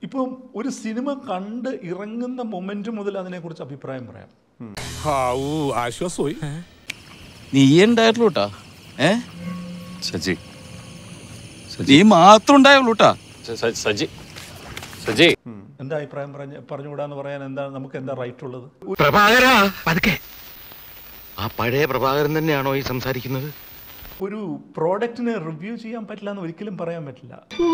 ഇപ്പം ഒരു സിനിമ കണ്ട് ഇറങ്ങുന്ന മൊമെന്റ് മുതൽ അതിനെക്കുറിച്ച് അഭിപ്രായം പറയാം ഹാവൂ ആശ്വാസമായി നീ ഉണ്ടായിട്ടുള്ളൂട്ടാ ഏ സജി നീ മാത്രം ഉണ്ടായുള്ളൂട്ടാ സജി സജി എന്താ അഭിപ്രായം പറഞ്ഞ് പറഞ്ഞുകൂടാന്ന് പറയാൻ എന്താ നമുക്ക് എന്താ റൈറ്റ് ഉള്ളത് പ്രഭാകര പതുക്കെ ആ പഴയ പ്രഭാകരൻ തന്നെയാണോ ഈ സംസാരിക്കുന്നത് ഒരു പ്രോഡക്റ്റിനെ റിവ്യൂ ചെയ്യാൻ പറ്റില്ല എന്ന് ഒരിക്കലും പറയാൻ പറ്റില്ല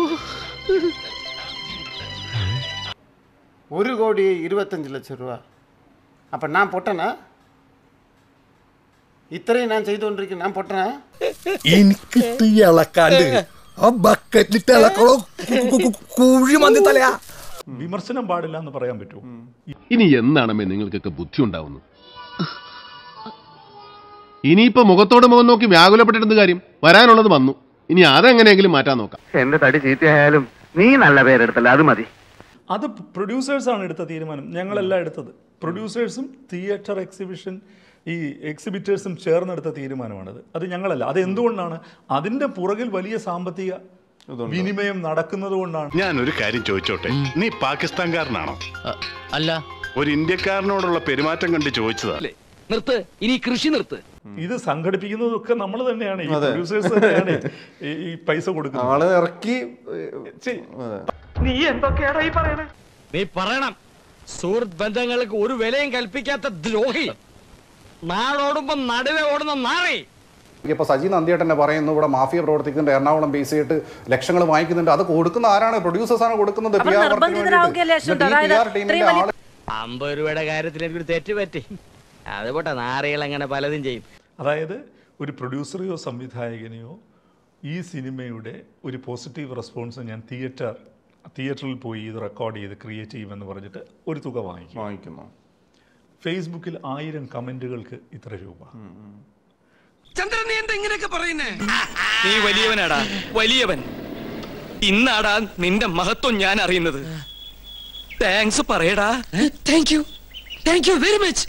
ஒரு கோடி இருபத்தஞ்சு லட்சம் ரூபா அப்போ நான் பொட்டனா ഇത്രയും ഞാൻ ചെയ്തുകൊണ്ടിരിക്കുന്നു ഞാൻ പൊട്ടനാ എനിക്കിട്ട് ഇളക്കാണ്ട് ആ ബക്കറ്റിലിട്ട് ഇളക്കണോ കുഴി മന്തി തലയാ വിമർശനം പാടില്ല എന്ന് പറയാൻ പറ്റുമോ ഇനി എന്നാണമേ നിങ്ങൾക്കൊക്കെ ബുദ്ധി ഉണ്ടാവുന്നത് ഇനിയിപ്പോ മുഖത്തോട് മുഖം നോക്കി വ്യാകുലപ്പെട്ടിരുന്ന കാര്യം വരാനുള്ളത് വന്നു ഇനി അതെങ്ങനെയെങ്കിലും മാറ്റാൻ നോക്കാം എന്റെ തടി ചീത്തയായാലും നീ നല്ല പേരെടുത്തല്ല അത് മതി അത് പ്രൊഡ്യൂസേഴ്സാണ് എടുത്ത തീരുമാനം ഞങ്ങളല്ല എടുത്തത് പ്രൊഡ്യൂസേഴ്സും തിയേറ്റർ എക്സിബിഷൻ ഈ എക്സിബിറ്റേഴ്സും ചേർന്നെടുത്ത തീരുമാനമാണത് അത് ഞങ്ങളല്ല അത് എന്തുകൊണ്ടാണ് അതിൻ്റെ പുറകിൽ വലിയ സാമ്പത്തിക വിനിമയം നടക്കുന്നത് കൊണ്ടാണ് ഞാൻ ഒരു കാര്യം ചോദിച്ചോട്ടെ നീ പാകിസ്ഥാൻകാരനാണോ അല്ല ഒരു ഇന്ത്യക്കാരനോടുള്ള പെരുമാറ്റം കണ്ട് ചോദിച്ചതാ നിർത്ത് ഇനി കൃഷി നിർത്ത് ഇത് സംഘടിപ്പിക്കുന്നതൊക്കെ നമ്മൾ തന്നെയാണ് ഈ പ്രൊഡ്യൂസേഴ്സ് തന്നെയാണ് ഈ- ഈ പൈസ കൊടുക്കുന്നത് ആള് ഇറക്കി ശരി. നീ പറയണം സുഹൃത്ത് ബന്ധങ്ങൾക്ക് ഒരു വിലയും കൽപ്പിക്കാത്ത ദ്രോഹി നാടോടുമ്പോ നടുവെ ഓടുന്ന നാറി ഇപ്പൊ സജി നന്ദിയേട്ടൻ തന്നെ പറയുന്നു ഇവിടെ മാഫിയ പ്രവർത്തിക്കുന്നുണ്ട് എറണാകുളം ബേസ് ചെയ്തിട്ട് ലക്ഷങ്ങൾ വാങ്ങിക്കുന്നുണ്ട് അത് കൊടുക്കുന്ന ആരാണ് പ്രൊഡ്യൂസേഴ്സ് ആണ് കൊടുക്കുന്നത് അവർ PR work ന് നിർബന്ധിതരാവുകയല്ലേ വേണ്ടിയിട്ട്. അശ്വത്? എന്നിട്ട് ഈ അതായത് PR ടീമിന്റെ ഇത്രയും വലിയ- ആള് അമ്പത് രൂപയുടെ കാര്യത്തിൽ എനിക്കൊരു തെറ്റ് പറ്റി അത് പോട്ടെ നാറികൾ അങ്ങനെ പലതും ചെയ്യും അതായത് ഒരു പ്രൊഡ്യൂസറെയോ സംവിധായകനെയോ ഈ സിനിമയുടെ ഒരു പോസിറ്റീവ് റെസ്പോൺസ് ഞാൻ തിയേറ്റർ തിയേറ്ററിൽ പോയി ഇത് റെക്കോർഡ് ചെയ്ത് ക്രിയേറ്റ് ചെയ്യുമെന്ന് പറഞ്ഞിട്ട് ഒരു തുക വാങ്ങിക്കും വാങ്ങിക്കുന്നു ഫേസ്ബുക്കിൽ ആയിരം കമൻറ്റുകൾക്ക് ഇത്ര രൂപ ചന്ദ്രൻ നീ എന്താ ഇങ്ങനെയൊക്കെ പറയുന്നേ നീ വലിയവനാടാ വലിയവൻ ഇന്നാടാ നിന്റെ മഹത്വം ഞാൻ അറിയുന്നത് താങ്ക്സ് പറയടാ thank you thank you very much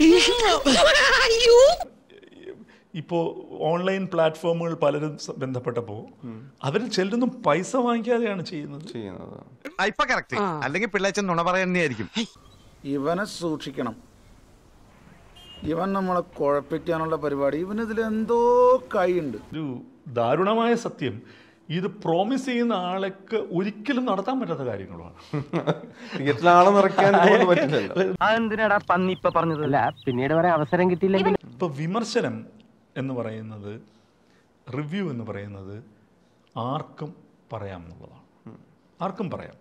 ഇപ്പോൾ ഓൺലൈൻ പ്ലാറ്റ്ഫോമുകൾ പലരും സ- ബന്ധപ്പെട്ടപ്പോൾ അവർ ചിലരൊന്നും പൈസ വാങ്ങിക്കാതെയാണ് ചെയ്യുന്നത് ചെയ്യുന്നത് ഇപ്പൊ കറക്റ്റ് അല്ലെങ്കിൽ പിള്ളേച്ചൻ നുണ പറയുന്നതായിരിക്കും ഇവനെ സൂക്ഷിക്കണം ഇവൻ നമ്മളെ കുഴപ്പിക്കാനുള്ള പരിപാടി ഇവനിതിൽ എന്തോ കൈയുണ്ട് ഒരു ദാരുണമായ സത്യം ഇത് പ്രോമിസ് ചെയ്യുന്ന ആൾക്ക് ഒരിക്കലും നടത്താൻ പറ്റാത്ത കാര്യങ്ങളാണ് തിയേറ്ററിൽ ആളെ നിറയ്ക്കാൻ കൊണ്ട് പറ്റില്ലല്ലോ അതെന്തിനാടാ പന്നി ഇപ്പൊ പറഞ്ഞത് അല്ല പിന്നീട് വരെ അവസരം കിട്ടിയില്ലെങ്കിൽ ഇപ്പോൾ വിമർശനം എന്ന് പറയുന്നത് റിവ്യൂ എന്ന് പറയുന്നത് ആർക്കും പറയാം എന്നുള്ളതാണ് ആർക്കും പറയാം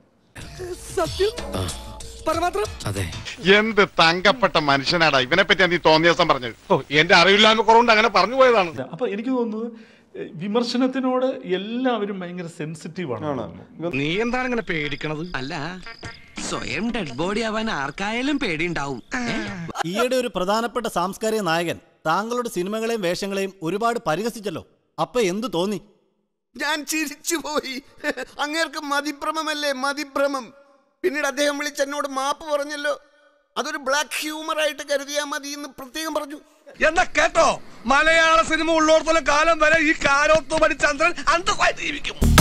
എന്ത് തങ്കപ്പെട്ട മനുഷ്യനാടാ ഇവനെ പറ്റി നീ തോന്നിയ ദിവസം പറഞ്ഞത് ഓ എന്റെ അറിവില്ലായ്മ കുറവുണ്ട് അങ്ങനെ പറഞ്ഞു പോയതാണ് അപ്പോൾ എനിക്ക് തോന്നുന്നത് എഹ്, വിമർശനത്തിനോട് എല്ലാവരും ഭയങ്കര സെൻസിറ്റീവാണ് നീ എന്താണ് ഇങ്ങനെ പേടിക്കണത് അല്ല സ്വയം ഡെഡ് ബോഡി ആവാൻ ആർക്കായാലും പേടിയുണ്ടാവും ഈയിടെ ഒരു പ്രധാനപ്പെട്ട സാംസ്കാരിക നായകൻ താങ്കളുടെ സിനിമകളെയും വേഷങ്ങളെയും ഒരുപാട് പരിഹസിച്ചല്ലോ അപ്പൊ എന്തു തോന്നി ഞാൻ ചിരിച്ചുപോയി അങ്ങേർക്ക് മതിഭ്രമമല്ലേ മതിഭ്രമം പിന്നീട് അദ്ദേഹം വിളിച്ച് എന്നോട് മാപ്പ് പറഞ്ഞല്ലോ അതൊരു ബ്ലാക്ക് ഹ്യൂമർ ആയിട്ട് കരുതിയാൽ മതി എന്ന് പ്രത്യേകം പറഞ്ഞു എന്നാ കേട്ടോ മലയാള സിനിമ ഉള്ളോടത്തോളം കാലം വരെ ഈ കാരോത്തുമണി ചന്ദ്രൻ അന്തസ്സായിട്ട് ജീവിക്കും